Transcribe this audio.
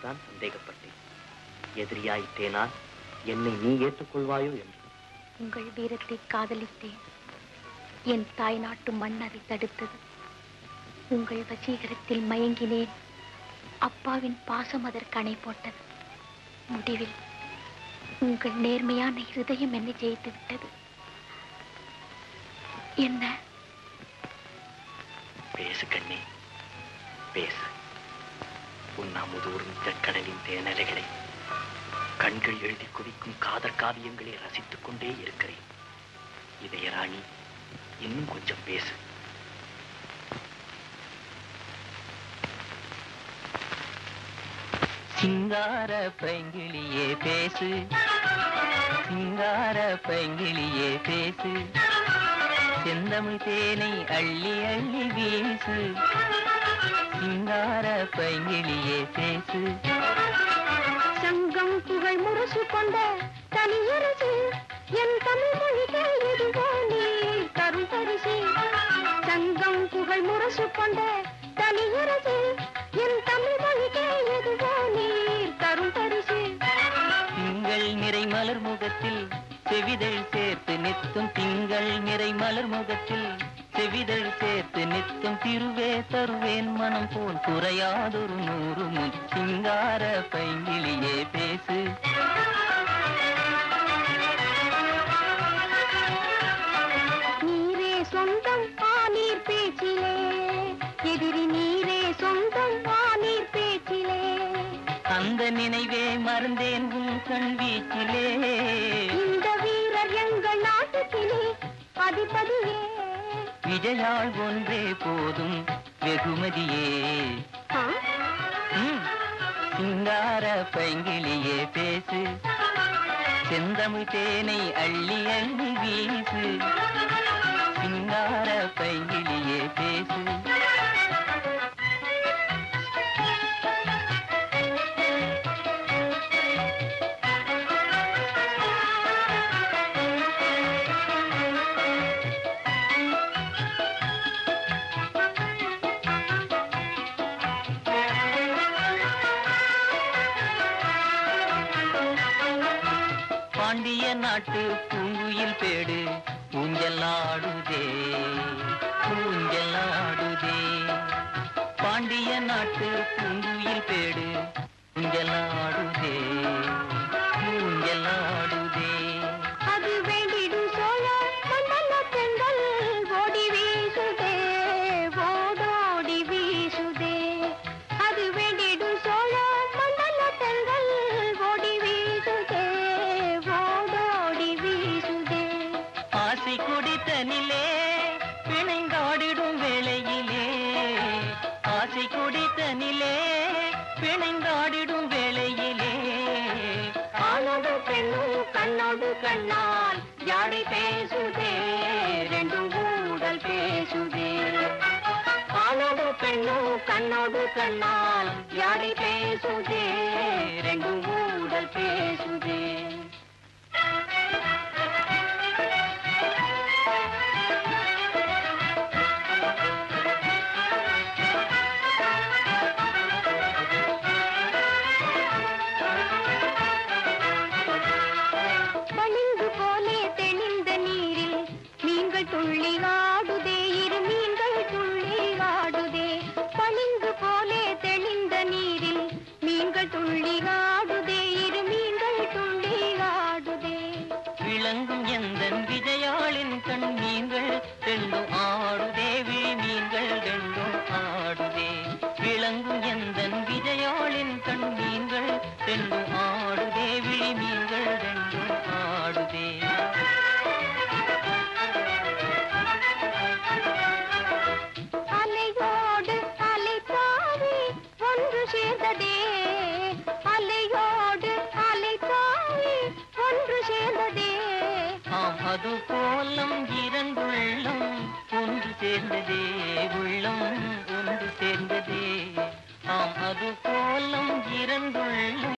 தான் சந்தேகப்பட்டேன் எதிரியாயிட்டேனால் என்னை நீ ஏற்றுக்கொள்வாயோ என்று உங்கள் வீரத்தை காதலித்தேன் என் தாய் நாட்டு மண் அதை தடுத்தது உங்கள் வசீகரத்தில் மயங்கினேன் அப்பாவின் பாசம் அதற்கு அணை போட்டது முடிவில் உங்கள் நேர்மையான இருதயம் என்னை ஜெயித்து விட்டது என்ன பேசு கண்ணே பேசு உன் அமுதூரும் கடலின் தேனலைகளை கண்கள் எழுதி குவிக்கும் காதற் காவியங்களை ரசித்துக் கொண்டே இருக்கிறேன் இதயராணி இன்னும் கொஞ்சம் பேசு சிங்கார பைங்கிளியே பேசு சிங்கார பைங்கிளியே பேசு செந்தமிழ் தேனை அள்ளி அள்ளி வீசு சிங்கார பைங்கிளியே பேசு சங்கம் புகழ் முரசு கொண்ட தனியரசு என் தமிழ் மொழிக்கு எதுவோ நீ தரும் பரிசு சங்கம் புகழ் முரசு கொண்ட தனியரசு என் தமிழ் மொழிக்கு எதுவோ நீ தரும் பரிசு திங்கள் நிறை மலர் முகத்தில் செவிதழ் சேர்த்து நிற்கும் திங்கள் நிறை மலர் முகத்தில் செவிதழ் சேர்த்து நிற்கும் திருவே தருவேன் மனம் போல் குறையாதொரு நூறு முன் சிங்கார பைங்கிலியே பேசு நீரே சொந்தம் ஆனீர் பேச்சிலே எதிரி நீரே சொந்தம் ஆனீர் பேச்சிலே அந்த நினைவே மறந்தேன் உன் கண் வீச்சிலே இந்த வீரர் எங்கள் நாட்டுக்கிளி அதிபதியே விஜயாள் ஒன்றே போதும் வெகுமதியே ஆ? ம், சிங்கார பைங்கிலியே பேசு செந்தமிழ் தேனை அள்ளி அள்ளி வீசு சிங்கார பைங்கிலியே பேசு பாண்டிய நாட்டு பூங்குயில் பேடு ஊஞ்சலாடுதே ஊஞ்சலாடுதே பாண்டிய நாட்டு பூங்குயில் பேடு ஊஞ்சலாடுதே ஊஞ்சலாடுதே அது வேண்டிடும் சோழ மண்டல பெண்கள் ஓடி வீசுதே ஓடோடி வீசுதே அது வேண்டிடும் சோழ மண்டல பெண்கள் ஓடி வீசுதே ஓடோடி வீசுதே ஆசை குடித்தனிலே பிணைந்தாடிடும் வேளையிலே ஆசை குடித்தனிலே பிணைந்தாடிடும் வேளையிலே ஆணோடு பெண்ணும் கண்ணோடு கண்ணால் யாழை பேசுதே ரெண்டும் கூடல் பேசுதே ஆணோடு பெண்ணும் கண்ணோடு கண்ணால் யாழை பேசுதே ரெண்டும் கூடல் பேசுதே வழிந்து போலே தெளிந்த நீரில் மீன்கள் துள்ளி ஆடுதே இரு மீன்கள் துள்ளி ஆடுதே பளிங்கு போலே தெளிந்த நீரில் மீன்கள் துள்ளி ஆடுதே இரு மீன்கள் துள்ளி ஆடுதே விளங்கும் எந்தன் விஜயாளின் கண் மீன்கள் ரெண்டும் ஆடுதே விழி மீன்கள் ரெண்டும் ஆடுதே விளங்கும் எந்தன் விஜயாளின் கண் மீன்கள் ரெண்டும் ஆடுதே விழி மீன்கள் ரெண்டும் ஆடுதே அலையோடு அலை தாவி ஒன்று சேர்ந்ததே அலையோடு அலை தாவி ஒன்று சேர்ந்ததே ஆம் அது போலம் இரண்டுள்ளம் ஒன்று சேர்ந்ததே உள்ளம் ஒன்று சேர்ந்ததே ஆம் அது போலம் இரண்டுள்ளம்